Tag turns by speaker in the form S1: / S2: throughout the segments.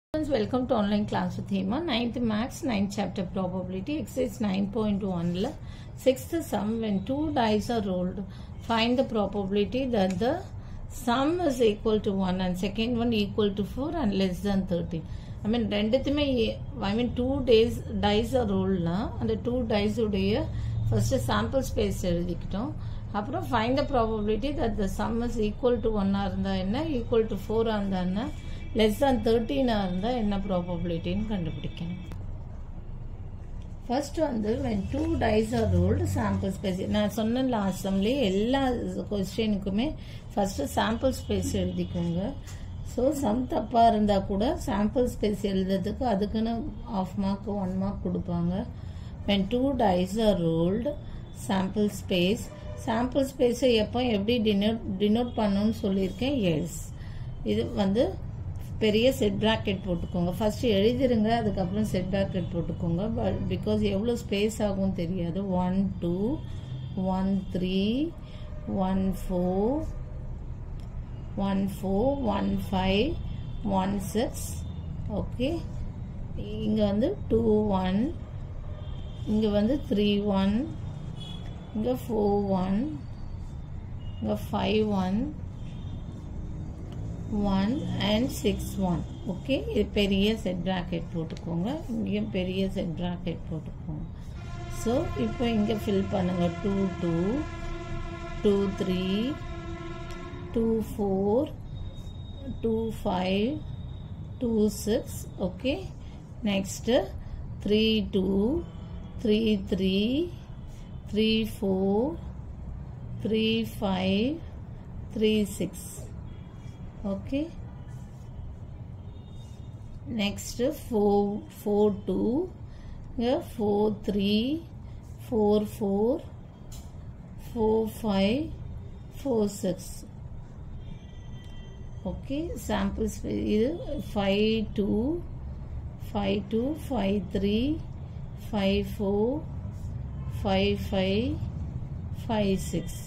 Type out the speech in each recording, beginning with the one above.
S1: Friends, welcome to online class with Hema. 9th Max, 9th chapter probability, exercise 9.1 la 6th sum when two dice are rolled, find the probability that the sum is equal to 1 and second one equal to 4 and less than 13. I mean ரெண்டுத்துமே I mean two days dice ரோல்னா அந்த two dice உடைய first sample space எழுதிக்கிட்டோம் அப்புறம் find the probability that the sum is equal to ஒன்னாக இருந்தால் என்ன equal to ஃபோராக இருந்தா என்ன லெஸ் தேன் தேர்ட்டீனாக இருந்தால் என்ன ப்ராபபிலிட்டின்னு கண்டுபிடிக்கணும் ஃபர்ஸ்ட் வந்து when two dice are rolled sample space நான் சொன்ன லாஸ்ட் சம்லேயே எல்லா கொஸ்டினுக்குமே ஃபர்ஸ்ட் சாம்பிள் ஸ்பேஸ் எழுதிக்கோங்க ஸோ சம் தப்பாக இருந்தால் கூட சாம்பிள் ஸ்பேஸ் எழுதுறதுக்கு அதுக்குன்னு ஆஃப் மார்க் ஒன் மார்க் கொடுப்பாங்க when two dice are rolled sample space sample ஸ்பேஸை எப்போ எப்படி டினோட் டினோட் பண்ணணும்னு சொல்லியிருக்கேன் எஸ் இது வந்து பெரிய செட் ப்ராக்கெட் போட்டுக்கோங்க ஃபர்ஸ்ட் எழுதிருங்க அதுக்கப்புறம் செட் ப்ராக்கெட் போட்டுக்கோங்க பட் பிகாஸ் எவ்வளோ ஸ்பேஸ் ஆகும் தெரியாது one two one three one four one four one five one six okay இங்கே வந்து டூ ஒன் இங்கே வந்து த்ரீ ஒன் இங்கே ஃபோர் ஒன் இங்கே five one one and six one okay இது பெரிய செட் ப்ராக்கெட் போட்டுக்கோங்க இங்கேயும் பெரிய செட் ப்ராக்கெட் போட்டுக்கோங்க ஸோ இப்போ இங்கே ஃபில் பண்ணுங்கள் two two two three two four two five two six okay next three two three three three four three five three six okay next 4 4 2 yeah 4 3 4 4 4 5 4 6 okay samples இது 5 2 5 2 5 3 5 4 5 5 5 6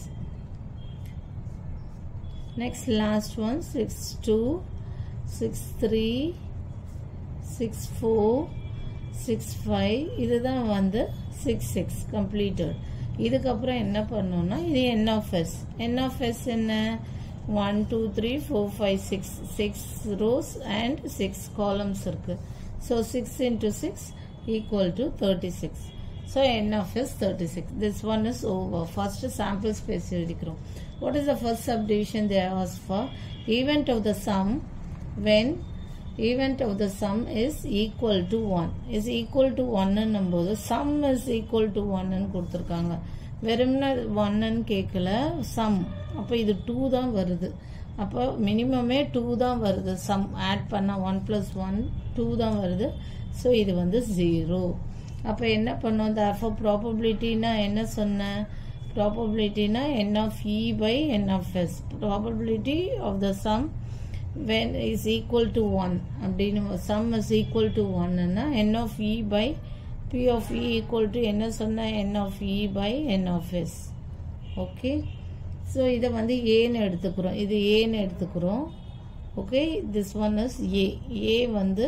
S1: next last one 6 2 6 3 6 4 6 5 இதுதான் வந்து 6 6 completed இதுக்கப்புறம் என்ன பண்ணோம்னா இது n of s n of s என்ன 1 2 3 4 5 6 6 rows and 6 columns இருக்கு so 6 into 6 equal to 36 so n of s 36 this one is over first sample space எழுதிக்கிறோம் what is the first subdivision they asked for event of the sum when event of the sum is equal to 1 is equal to 1 நம்போது sum is equal to 1 கொடுத்துருக்காங்க வெறும்னா 1 கேட்கல sum அப்போ இது 2 தான் வருது அப்போ மினிமமே 2 தான் வருது sum ஆட் பண்ண 1 plus 1 2 தான் வருது ஸோ இது வந்து 0 அப்போ என்ன பண்ணோம் therefore probabilityனா என்ன சொன்னேன் probabilityனா n of e by n of s probability of the sum when is equal to 1 அப்படின்னு sum is equal to 1 னா n of e by p of e equal to என்ன சொன்ன n of e by n of s okay so இதை வந்து ஏன்னு எடுத்துக்கிறோம் இது ஏன்னு எடுத்துக்கிறோம் okay this one is A A வந்து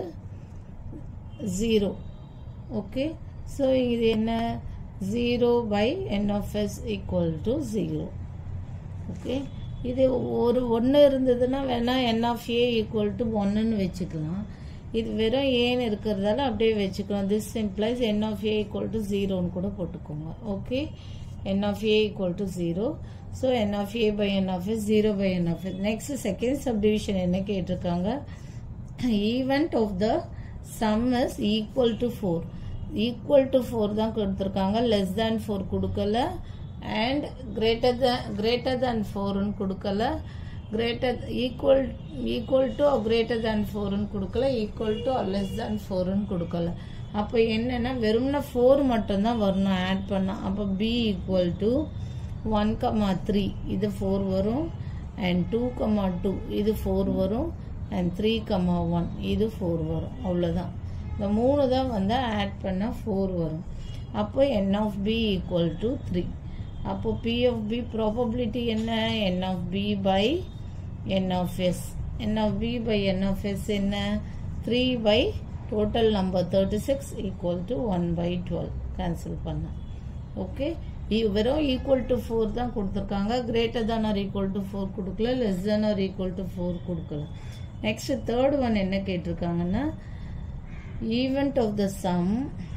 S1: ஜீரோ ஓகே ஸோ இது என்ன 0 by n of s equal to 0 okay இது ஒரு ஒன்று இருந்ததுன்னா வேணால் n of a equal to 1ன்னு வச்சுக்கலாம் இது வெறும் ஏன்னு இருக்கிறதால அப்படியே வச்சுக்கலாம் this implies n of a equal to 0ன்னு கூட போட்டுக்கோங்க okay n of a equal to 0 so n of a by n of s 0 by n of s next second subdivision என்ன கேட்டிருக்காங்க event of the sum is equal to four equal to four தான் கொடுத்துருக்காங்க less than four கொடுக்கல and greater than greater than ஃபோர்னு கொடுக்கல greater equal equal to greater than ஃபோர்னு கொடுக்கல equal to less தேன் ஃபோர்னு கொடுக்கல அப்போ என்னென்னா வெறும்னா ஃபோர் மட்டும்தான் வரணும் ஆட் பண்ணால் அப்போ B equal to one comma three இது ஃபோர் வரும் அண்ட் டூ கமா டூ இது ஃபோர் வரும் அண்ட் த்ரீ கமா ஒன் இது ஃபோர் வரும் அவ்வளோதான் இந்த மூணு தான் வந்து ஆட் பண்ணால் ஃபோர் வரும் அப்போ N of B equal to three அப்போ பி ஆஃப் பி ப்ராபபிலிட்டி என்ன N of B by N of S N of B by N of S என்ன three by total number thirty six equal to one by twelve cancel பண்ண okay வெறும் equal to four தான் கொடுத்துருக்காங்க greater தான் or equal to four கொடுக்கல less than or equal to four கொடுக்கல next third one என்ன கேட்டிருக்காங்கன்னா event of the sum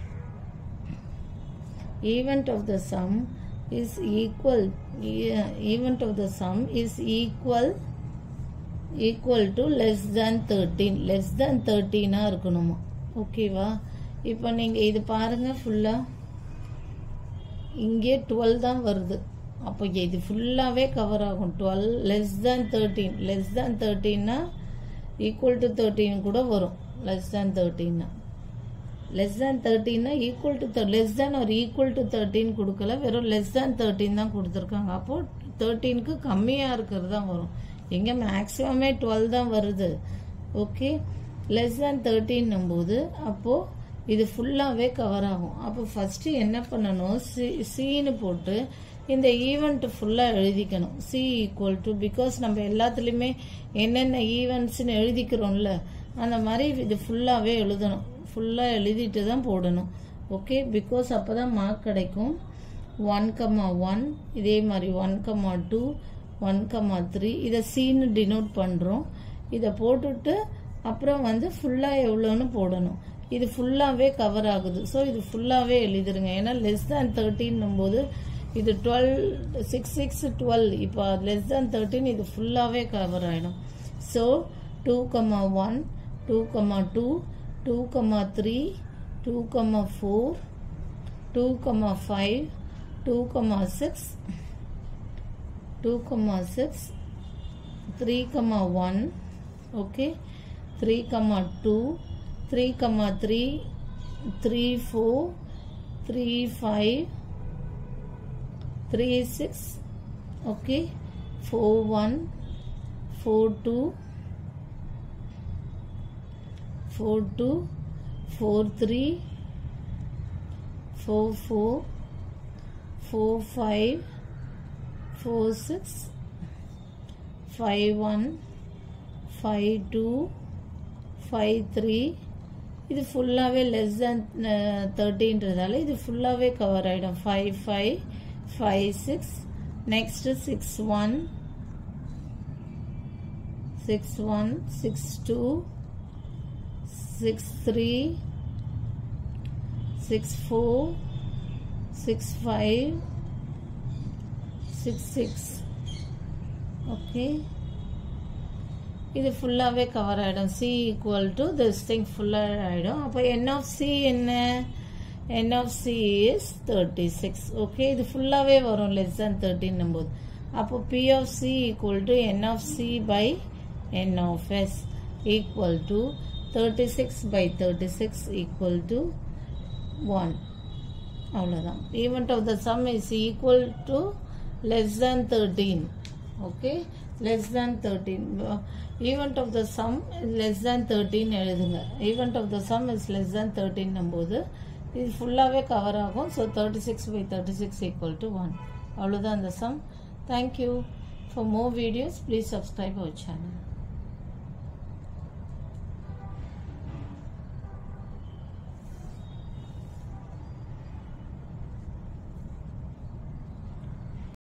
S1: event of the sum is equal e- event of the sum is equal equal to less than 13 less than 13 ஆ இருக்கணுமா ஓகேவா இப்போ நீங்க இது பாருங்க ஃபுல்லா இங்கே டுவெல் தான் வருது அப்போ இது ஃபுல்லாகவே கவர் ஆகும் twelve less than thirteen less than தேர்ட்டீன்னா ஈக்குவல் டு தேர்ட்டீன் கூட வரும் லெஸ் தேன் தேர்ட்டீன்னா லெஸ் தேன் தேர்ட்டின்னா ஈக்குவல் டு லெஸ் தேன் ஒரு ஈக்குவல் டு தேர்ட்டின் கொடுக்கல வெறும் லெஸ் தேன் தேர்ட்டின் தான் கொடுத்துருக்காங்க அப்போ தேர்ட்டீனுக்கு கம்மியாக இருக்கிறது தான் வரும் எங்கே மேக்ஸிமமே டுவெல் தான் வருது ஓகே லெஸ் தேன் தேர்ட்டின்னும் போது அப்போது இது ஃபுல்லாகவே கவர் ஆகும் அப்போ ஃபஸ்ட்டு என்ன பண்ணணும் சி சின்னு போட்டு இந்த ஈவெண்ட் ஃபுல்லாக எழுதிக்கணும் சி ஈக்குவல் டு பிகாஸ் நம்ம எல்லாத்துலேயுமே என்னென்ன ஈவெண்ட்ஸ்னு எழுதிக்கிறோம்ல அந்த மாதிரி இது ஃபுல்லாகவே எழுதணும் ஃபுல்லாக எழுதிட்டு தான் போடணும் ஓகே பிகாஸ் அப்போ தான் மார்க் கிடைக்கும் ஒன் கம்மா ஒன் இதே மாதிரி one comma two one comma three இதை சீன்னு டினோட் பண்ணுறோம் இதை போட்டுட்டு அப்புறம் வந்து ஃபுல்லாக எவ்வளோன்னு போடணும் இது ஃபுல்லாகவே கவர் ஆகுது ஸோ இது ஃபுல்லாகவே எழுதிருங்க ஏன்னா லெஸ் தேன் தேர்ட்டின்னும் போது இது டுவெல் சிக்ஸ் சிக்ஸ் டுவெல் இப்போ லெஸ் தேன் தேர்ட்டின் இது ஃபுல்லாகவே கவர் ஆகிடும் so two comma one two comma two two comma three two comma four two comma five two comma six two comma six three comma one okay three comma two three comma three three four three five three six okay four one four two four two four three four four four five four six five one five two five three இது ஃபுல்லாகவே less than தேர்ட்டின்றதால இது ஃபுல்லாகவே cover ஆகிடும் five five five six next six one six one six two six three six four six five six six okay இது ஃபுல்லாகவே cover ஆகிடும் C equal to this thing ஃபுல்லாக ஆகிடும் அப்போ என் ஆஃப் சி என்ன N of C is thirty six okay இது ஃபுல்லாகவே வரும் லெஸ் தேன் தேர்ட்டின் போது அப்போ P of C equal to N of C by N of S equal to thirty six by thirty six equal to one அவ்வளோதான் event of the sum is equal to less than thirteen okay less than thirteen event of the sum less than thirteen எழுதுங்க event of the sum is less than thirteen போது இது ஃபுல்லாகவே cover ஆகும் so thirty six by thirty six equal to one அவ்வளோதான் அந்த sum thank you for more videos please subscribe our channel